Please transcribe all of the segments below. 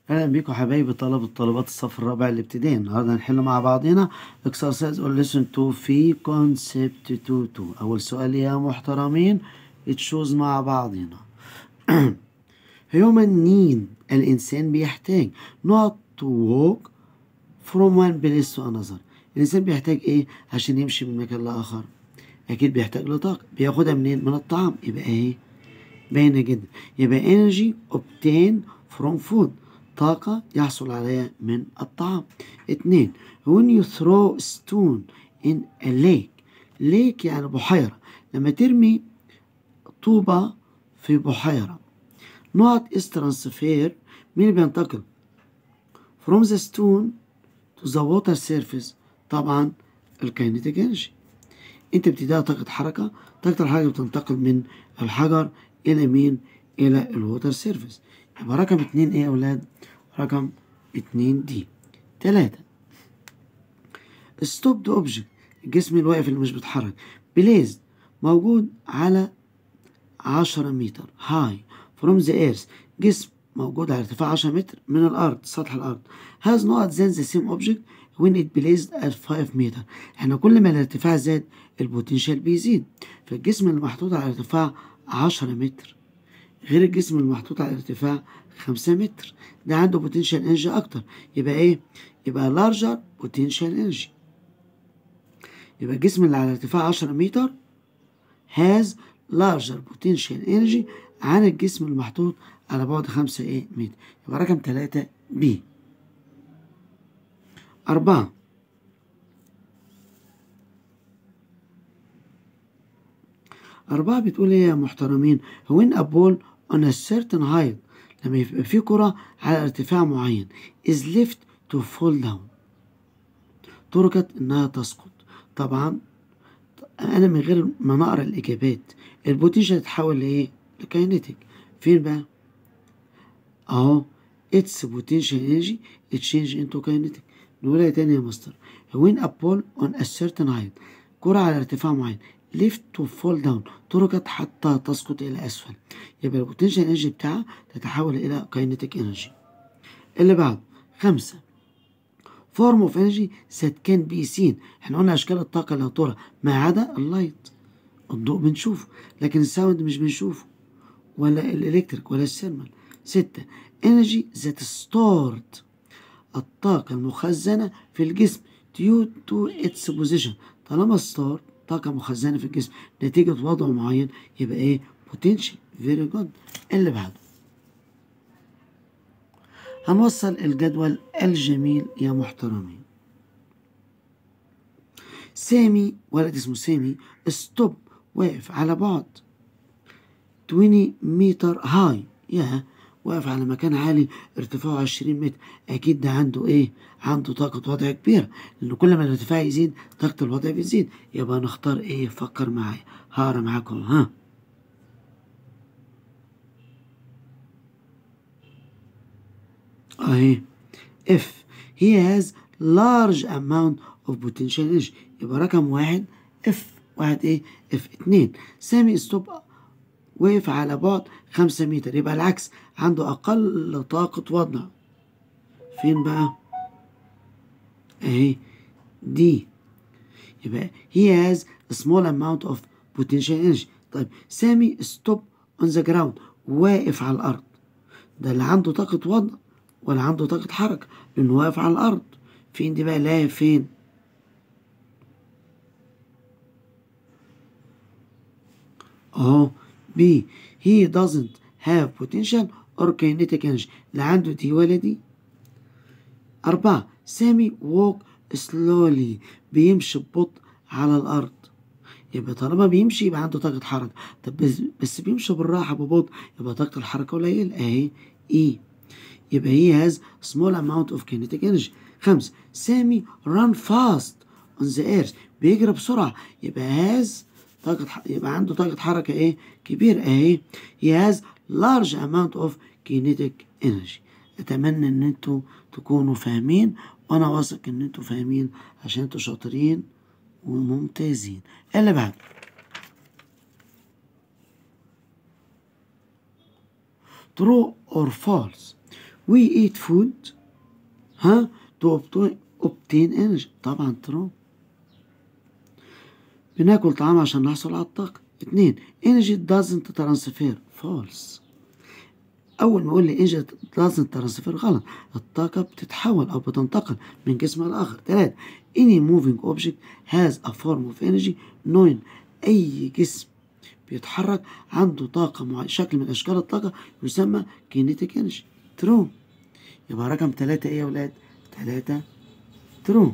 اهلا بيكم حبايبي طلبة طالبات الصف الرابع الابتدائي النهارده هنحل مع بعضنا exercise or listen to في concept 2 2 اول سؤال يا محترمين تشوز مع بعضنا human need الانسان بيحتاج not to walk from one place to another الانسان بيحتاج ايه عشان يمشي من مكان لاخر اكيد بيحتاج لطاقة بياخدها منين من الطعام يبقى ايه باينة جدا يبقى energy obtained from food طاقة يحصل عليها من الطعام اتنين when you throw a stone in a lake lake يعني بحيرة لما ترمي طوبة في بحيرة not is transfer مين اللي بينتقل from the stone to the water surface طبعا الكاينتيك انرجي انت بتديها طاقة حركة طاقة الحركة بتنتقل من الحجر الى مين الى الووتر سيرفيس يبقى رقم اتنين ايه يا اولاد رقم اتنين دي تلاتة ستوب ذا اوبجكت الجسم الواقف اللي مش بيتحرك بليز موجود على عشرة متر هاي فروم ذا ايرث جسم موجود على ارتفاع 10 متر من الارض سطح الارض has not then the same object when it placed at 5 متر احنا كل ما الارتفاع زاد البوتنشال بيزيد فالجسم اللي محطوط على ارتفاع 10 متر غير الجسم المحطوط على ارتفاع 5 متر ده عنده بوتنشال انرجي اكتر يبقى ايه يبقى لارجر بوتنشال انرجي يبقى الجسم اللي على ارتفاع 10 متر has larger potential energy عن الجسم المحطوط على بعد 5 ايه متر يبقى رقم 3 بي أربعة أربعة بتقول إيه يا محترمين when a ball on a certain height لما يبقى في كرة على ارتفاع معين is left to fall down تركت إنها تسقط طبعا أنا من غير ما نقرأ الإجابات البوتنشال تتحول لإيه؟ لكاينتيك فين بقى؟ أهو its potential energy exchange into kinetic نقولها تاني يا مستر when a ball on a certain height كرة على ارتفاع معين left to fall down تركت حتى تسقط إلى أسفل يبقى البوتنشال انرجي بتاعها تتحول إلى كاينتيك انرجي اللي بعد خمسة form of energy that can be seen احنا قلنا أشكال الطاقة اللي هترى ما عدا اللايت الضوء بنشوفه لكن الساوند مش بنشوفه ولا الإلكتريك ولا السيرمال ستة energy that stored الطاقة المخزنة في الجسم due to its position طالما stored طاقة مخزنة في الجسم نتيجة وضع معين يبقى ايه potential very good اللي بعده هنوصل الجدول الجميل يا محترمين سامي ولد اسمه سامي ستوب واقف على بعد 20 متر هاي يا واقف على مكان عالي ارتفاعه 20 متر اكيد ده عنده ايه عنده طاقة وضع كبيرة لان كل ما الارتفاع يزيد طاقة الوضع بتزيد يبقى نختار ايه فكر معايا هقرا معاكم ها اهي if he has large amount of potential energy يبقى رقم واحد اف واحد ايه اف اتنين سامي ستوب وقف على بعد خمسة متر يبقى العكس عنده أقل طاقة وضع فين بقى؟ أهي دي يبقى he has a small amount of potential energy طيب سامي ستوب on the ground واقف على الأرض ده اللي عنده طاقة وضع ولا عنده طاقة حركة لأنه واقف على الأرض فين دي بقى لا فين؟ أهو B he doesn't have potential or kinetic energy لا عنده دي ولا دي أربعة سامي walk slowly بيمشي ببطء على الأرض يبقى طالما بيمشي يبقى عنده طاقة حركة طب بس, بس بيمشي بالراحة ببطء يبقى طاقة الحركة قليلة أهي E يبقى he has small amount of kinetic energy خمسة سامي run fast on the earth بيجري بسرعة يبقى has طاقة يبقى عنده طاقة حركة ايه كبيرة اهي he has large amount of kinetic energy اتمنى ان انتوا تكونوا فاهمين وانا واثق ان انتوا فاهمين عشان انتوا شاطرين وممتازين اللي بعد true or false we eat food ها to obtain, obtain energy طبعا true بناكل طعام عشان نحصل على الطاقة اتنين energy doesn't transfer false أول ما يقول لي energy doesn't transfer غلط الطاقة بتتحول أو بتنتقل من جسم لآخر تلاتة any moving object has a form of energy knowing أي جسم بيتحرك عنده طاقة مع شكل من أشكال الطاقة يسمى kinetic energy true يبقى رقم تلاتة إيه يا ولاد؟ تلاتة true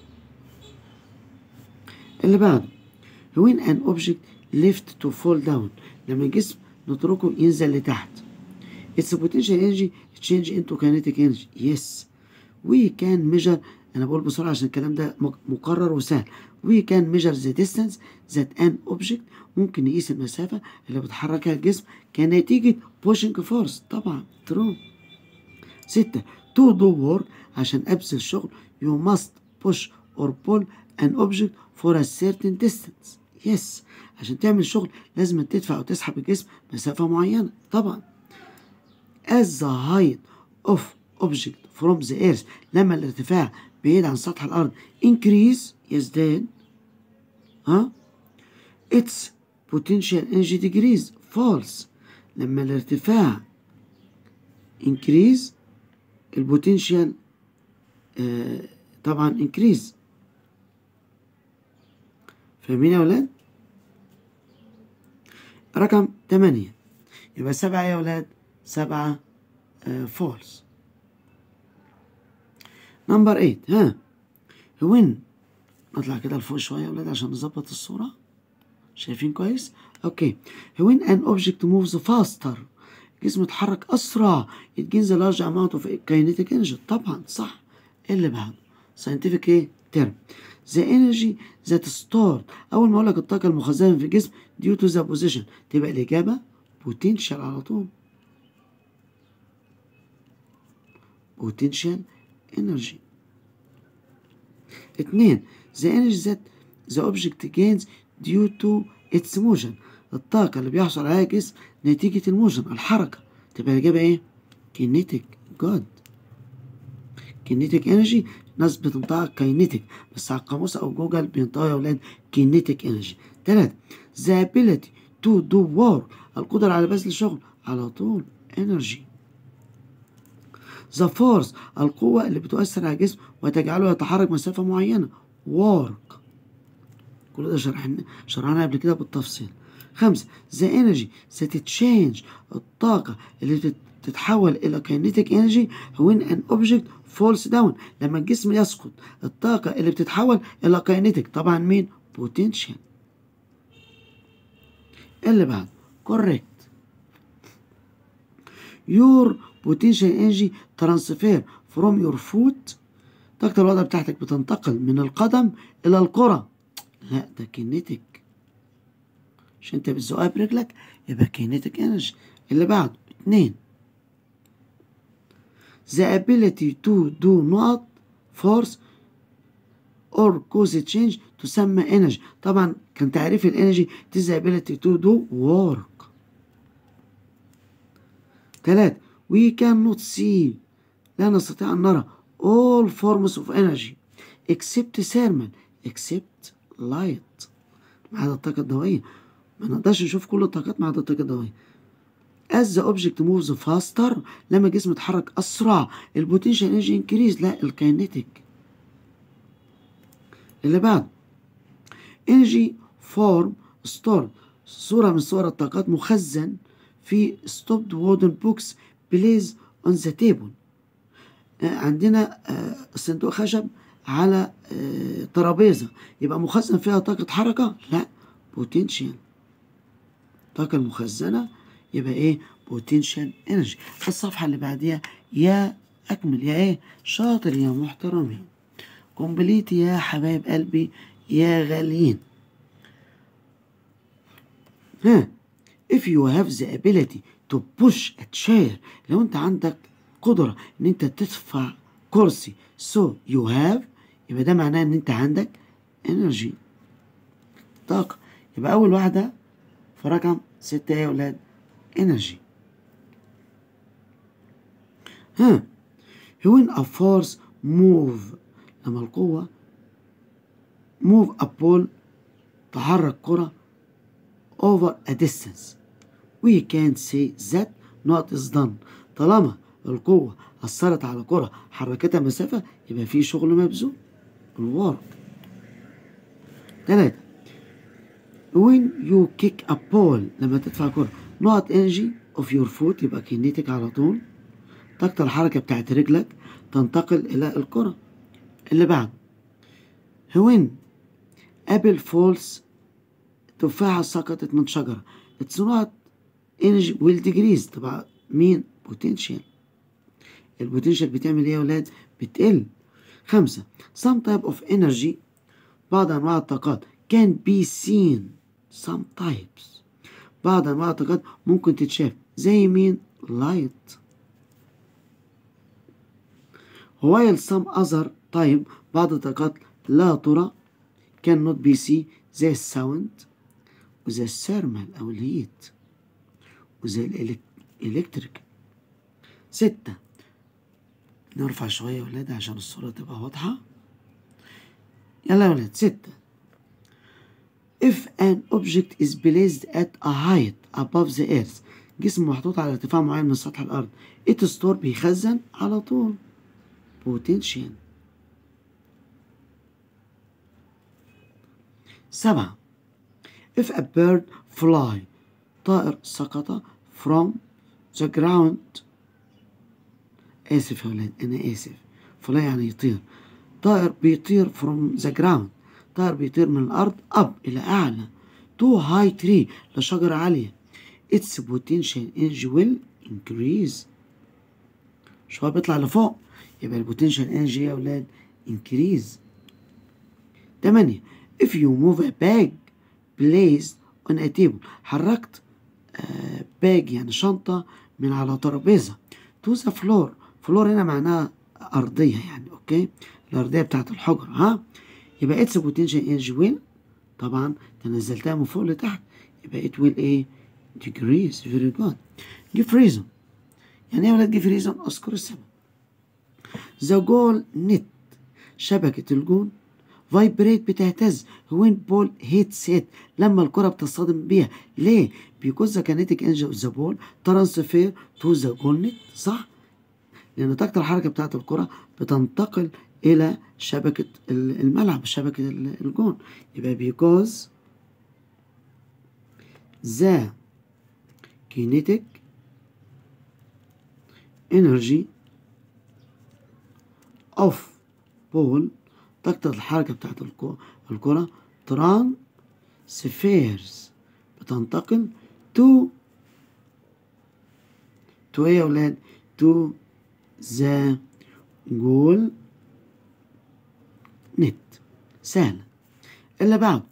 اللي بعده when an object left to fall down لما الجسم نتركه ينزل لتحت its potential energy change into kinetic energy yes we can measure أنا بقول بسرعة عشان الكلام ده مقرر وسهل we can measure the distance that an object ممكن نقيس المسافة اللي بتحركها الجسم كنتيجة pushing force طبعا true ستة to do work عشان أبذل شغل you must push or pull an object for a certain distance yes عشان تعمل شغل لازم تدفع أو تسحب الجسم مسافة معينة طبعا as the height of object from the earth لما الارتفاع بعيد عن سطح الأرض increase يزداد ها its potential energy decrease false لما الارتفاع increase البوتنشال آه طبعا increase فاهمين يا ولاد رقم تمانية يبقى سبعة يا ولاد سبعة آه فولس نمبر 8 ها وين نطلع كده لفوق شويه يا ولاد عشان نظبط الصوره شايفين كويس اوكي when an object moves faster الجسم يتحرك اسرع it gains a large amount of kinetic energy طبعا صح ايه اللي بعده scientific ايه term the energy that stored اول ما اقول لك الطاقه المخزنه في الجسم due to the position تبقى الاجابه potential على طول potential energy اتنين the energy that the object gains due to its motion الطاقة اللي بيحصل عليها الجسم نتيجة الموشن الحركة تبقى الإجابة إيه؟ kinetic good kinetic energy ناس بتنطقها kinetic بس على القاموس أو جوجل بينطقها يا ولاد kinetic energy تلاتة the ability to do work القدرة على بذل الشغل على طول energy the force القوة اللي بتؤثر على الجسم وتجعله يتحرك مسافة معينة work كل ده شرحنا شرحناها قبل كده بالتفصيل خمسة the energy that change الطاقة اللي تتحول إلى kinetic energy when an object falls down لما الجسم يسقط الطاقة اللي بتتحول إلى kinetic طبعا مين potential اللي بعد correct your potential energy transfer from your foot طاقة الوضع بتاعتك بتنتقل من القدم إلى الكرة لا ده كينيتك عشان انت بتزقها برجلك يبقى كينيتك انرجي اللي بعده اتنين the ability to do not force or cause change تسمى energy طبعا كان تعريف الانرجي is the ability to do work تلاتة we cannot see لا نستطيع أن نرى all forms of energy except thermal except light ما عدا الطاقة الضوئية ما نقدرش نشوف كل الطاقات ما عدا الطاقة الضوئية as the object moves faster لما الجسم يتحرك أسرع البوتنشال انرجي انكريز لا الكاينيتيك اللي بعد energy form stored صورة من صور الطاقات مخزن في stopped wooden books placed on the table عندنا صندوق خشب على ترابيزة يبقى مخزن فيها طاقة حركة لا بوتنشال الطاقة المخزنة يبقى ايه بوتنشال انرجي الصفحة اللي بعديها يا اكمل يا ايه شاطر يا محترمين كومبليت يا حبايب قلبي يا غاليين ها if you have the ability to push a chair لو انت عندك قدرة ان انت تدفع كرسي so you have يبقى ده معناه ان انت عندك energy طاقة يبقى اول واحدة في رقم ستة يا ولاد energy ها when a force move لما القوة move a ball تحرك كرة over a distance we can say that not is done طالما القوة أثرت على كرة حركتها مسافة يبقى في شغل مبذول الورك ثلاثة when you kick a ball لما تدفع كرة not energy of your foot يبقى كينيتك على طول طاقة الحركة بتاعت رجلك تنتقل إلى الكرة اللي بعد when apple falls تفاحة سقطت من شجرة it's not energy will decrease طبعا مين potential البوتنشال بتعمل ايه يا ولاد بتقل خمسة some type of energy بعض أنواع الطاقات can be seen some types بعض أنواع الطاقات ممكن تتشاف زي مين light while some other type بعض الطاقات لا ترى cannot be seen زي الساوند وزي الثيرمال أو الهيت وزي الإلكتريك ستة نرفع شوية يا ولاد عشان الصورة تبقى واضحة يلا يا ولاد ستة If an object is placed at a height above the earth جسم محطوط على ارتفاع معين من سطح الأرض it store بيخزن على طول potential سبعة If a bird fly طائر سقط from the ground آسف يا ولاد أنا آسف fly يعني يطير طائر بيطير from the ground طائر بيطير من الأرض up إلى أعلى to high tree لشجرة عالية its potential energy will increase شوية بيطلع لفوق يبقى البوتنشال انرجي يا ولاد increase تمانية if you move a bag placed on a table حركت آه باج يعني شنطة من على ترابيزة to the floor فلور هنا معناها أرضية يعني أوكي الأرضية بتاعت الحجرة ها يبقى اتس بوتنشال انرجي ويل طبعا تنزلتها من فوق لتحت يبقى ات ويل ايه decrease very good give reason يعني ايه يا ولاد give reason اذكر السبب the goal net شبكة الجون فايبريت بتهتز when ball hits it لما الكرة بتصطدم بيها ليه؟ because the kinetic energy of the ball transfer to the goal net صح؟ لأن طاقة الحركة بتاعت الكرة بتنتقل إلى شبكة الملعب شبكة الجون يبقى because the kinetic energy of ball طاقة الحركة بتاعت الكرة ترانسفيرز بتنتقل to to ايه يا ولاد to the goal net سهلة اللي بعده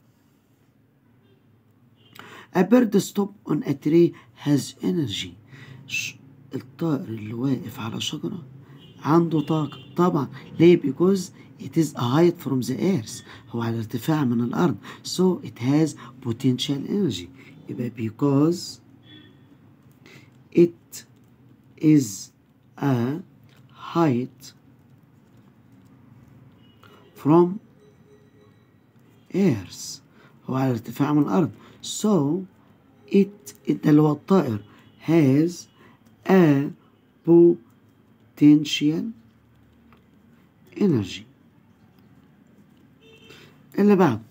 A bird stop on a tree has energy الطائر اللي واقف على شجرة عنده طاقة طبعا ليه because it is a height from the earth هو على ارتفاع من الأرض so it has potential energy يبقى because it is a height from earth هو على ارتفاع من الأرض so it, it اللي هو الطائر has a potential energy اللي بعد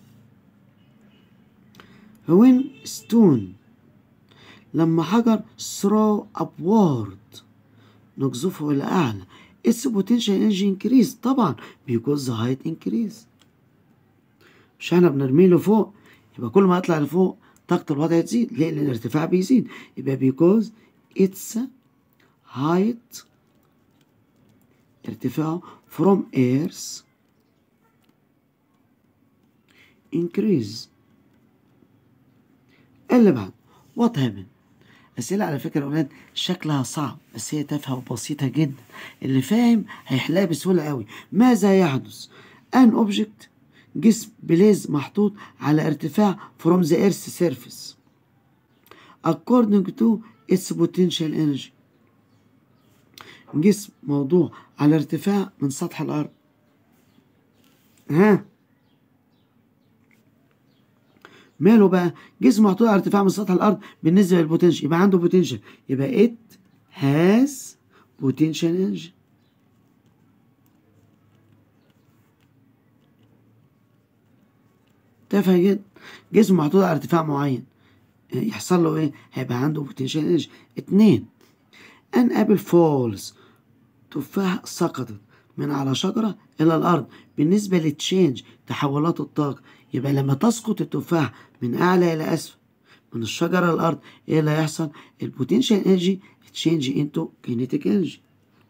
when stone لما حجر throw upward نقذفه إلى أعلى its potential energy increase طبعا because the height increase مش احنا بنرميه لفوق يبقى كل ما يطلع لفوق طاقة الوضع تزيد ليه؟ لأن الارتفاع بيزيد يبقى because its height ارتفاعه from earth increase اللي بعد what happened أسئلة على فكرة يا أولاد شكلها صعب بس هي تافهة وبسيطة جدا اللي فاهم هيحلها بسهولة قوي ماذا يحدث an object جسم بليز محطوط على ارتفاع from the earth's surface according to its potential energy جسم موضوع على ارتفاع من سطح الأرض ها ماله بقى جسم محطوط على ارتفاع من سطح الأرض بالنسبة للبوتنشال يبقى عنده بوتنشال يبقى it has potential energy تافه جدا جسم محطوط على ارتفاع معين يحصل له ايه هيبقى عنده بوتنشال انرجي اتنين ان ابل فولز تفاح سقطت من على شجرة إلى الأرض بالنسبة للتشينج تحولات الطاقة يبقى لما تسقط التفاح من أعلى إلى أسفل من الشجرة للأرض إيه اللي هيحصل؟ البوتنشال انرجي تشينج انتو كينيتيك انرجي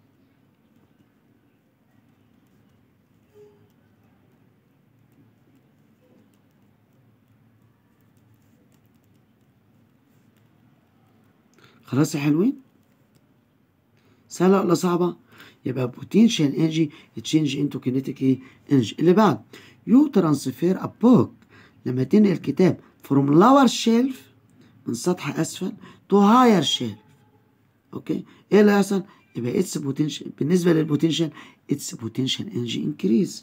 خلاص يا حلوين سهلة ولا صعبة يبقى potential energy تشينج انتو kinetic ايه energy اللي بعد يو ترانسفير a book لما تنقل كتاب from lower shelf من سطح اسفل to higher shelf اوكي ايه اللي هيحصل يبقى اتس potential بالنسبة للبوتنشال اتس potential energy increase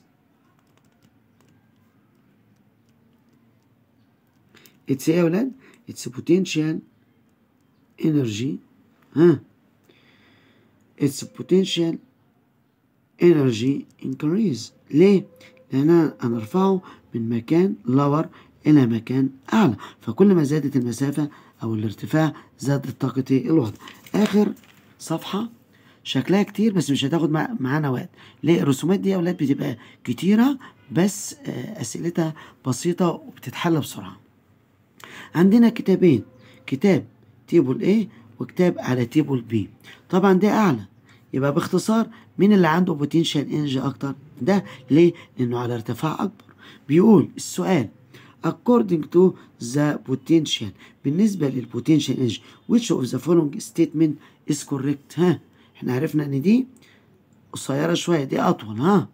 اتس ايه يا ولاد اتس potential energy ها its potential energy increase ليه؟ لأن هنرفعه من مكان lower إلى مكان أعلى فكل ما زادت المسافة أو الارتفاع زادت طاقة الوضع آخر صفحة شكلها كتير بس مش هتاخد معانا وقت ليه الرسومات دي يا أولاد بتبقى كتيرة بس أسئلتها بسيطة وبتتحل بسرعة عندنا كتابين كتاب تيبل A وكتاب على تيبل B طبعا ده أعلى يبقى باختصار مين اللي عنده بوتنشال انرجي أكتر ده ليه؟ لأنه على ارتفاع أكبر بيقول السؤال according to the potential بالنسبة للبوتنشال انرجي which of the following statement is correct ها احنا عرفنا ان دي قصيرة شوية دي أطول ها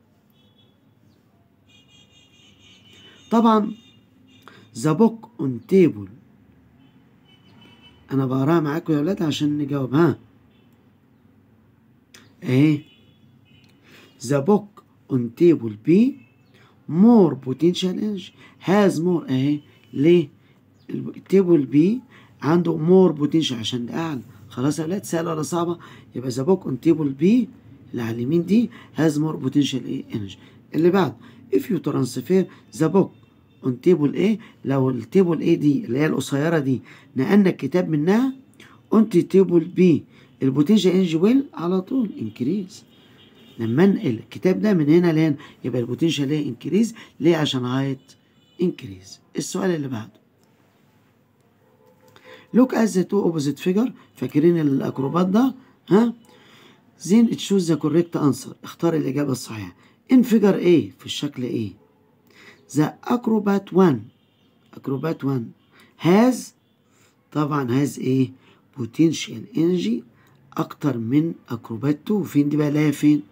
طبعا the book on table انا بقراها معاكم يا ولاد عشان نجاوب ها اهي the book on table B more potential energy has more اهي ليه التيبل B عنده more potential عشان ده اعلى خلاص يا ولاد سهله ولا صعبه يبقى the book on table B اللي على اليمين دي has more potential ايه energy اللي بعد if you transfer the book اون تيبل ايه لو التيبل ايه دي اللي هي القصيره دي نقلنا الكتاب منها اونت تيبل بي البوتنشال انرجي ويل على طول انكريز لما انقل الكتاب ده من هنا لهنا يبقى البوتنشال ايه انكريز ليه عشان هايت انكريز السؤال اللي بعده لوك از ذا تو اوبوزيت فيجر فاكرين الاكروبات ده ها زين تشوز ذا كوريكت انسر اختار الاجابه الصحيحه ان فيجر ايه في الشكل ايه The acrobat 1 acrobat 1 has طبعا has ايه potential energy اكتر من acrobat 2 فين دي بقى لاقيها فين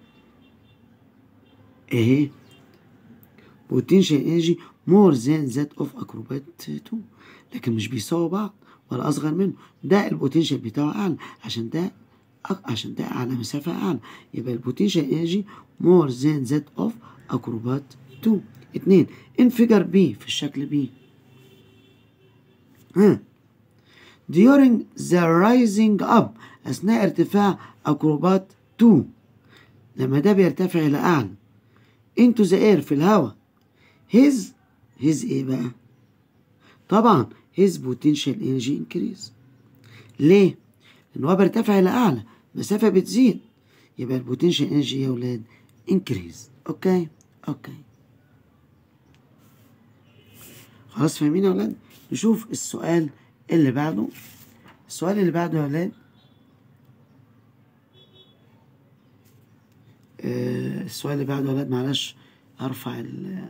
اهي potential energy more than that of acrobat 2 لكن مش بيساووا بعض ولا اصغر منه ده البوتنشال بتاعه اعلى عشان ده عشان ده اعلى مسافه اعلى يبقى البوتنشال انرجي more than that of acrobat 2 اتنين انفجر بي في الشكل بي ها during the rising up أثناء ارتفاع أكروبات 2 لما ده بيرتفع إلى أعلى into the air في الهواء his his إيه بقى؟ طبعا his potential energy increase ليه؟ لأن هو بيرتفع إلى أعلى مسافة بتزيد يبقى البوتنشال انرجي يا ولاد انكريز اوكي اوكي خلاص فاهمين يا ولاد نشوف السؤال اللي بعده السؤال اللي بعده يا ولاد آه السؤال اللي بعده يا ولاد معلش ارفع ال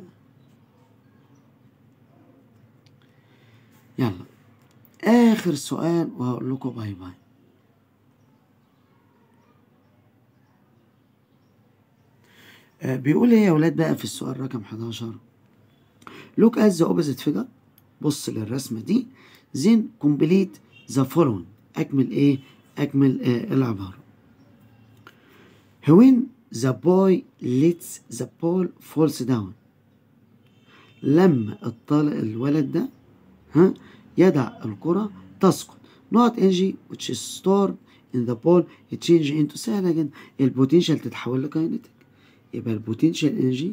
يلا اخر سؤال وهقول لكم باي باي آه بيقول ايه يا ولاد بقى في السؤال رقم 11 look at the opposite figure بص للرسمة دي then complete the following أكمل إيه؟ أكمل آه العبارة when the boy lets the ball falls down لما الطالب الولد ده ها يدع الكرة تسقط not energy which is stored in the ball change into سهلة جدا البوتنشال تتحول لكاينتيك يبقى البوتنشال انرجي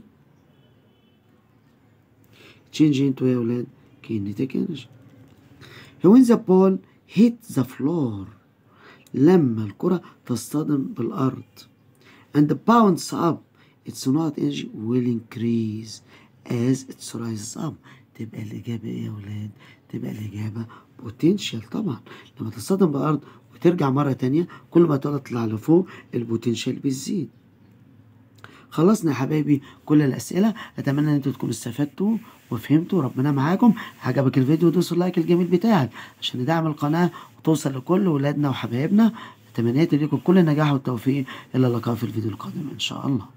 change into يا ولاد kinetic energy when the ball hit the floor لما الكرة تصطدم بالأرض and bounce up its not energy will increase as it rises up تبقى الإجابة إيه يا ولاد؟ تبقى الإجابة potential طبعا لما تصطدم بالأرض وترجع مرة تانية كل ما تطلع لفوق البوتنشال بيزيد خلصنا يا حبايبي كل الأسئلة أتمنى أن أنتوا تكونوا استفدتوا وفهمتوا ربنا معاكم عجبك الفيديو دوس اللايك الجميل بتاعك عشان ندعم القناة وتوصل لكل ولادنا وحبايبنا تمنياتي لكم كل النجاح والتوفيق إلى اللقاء في الفيديو القادم إن شاء الله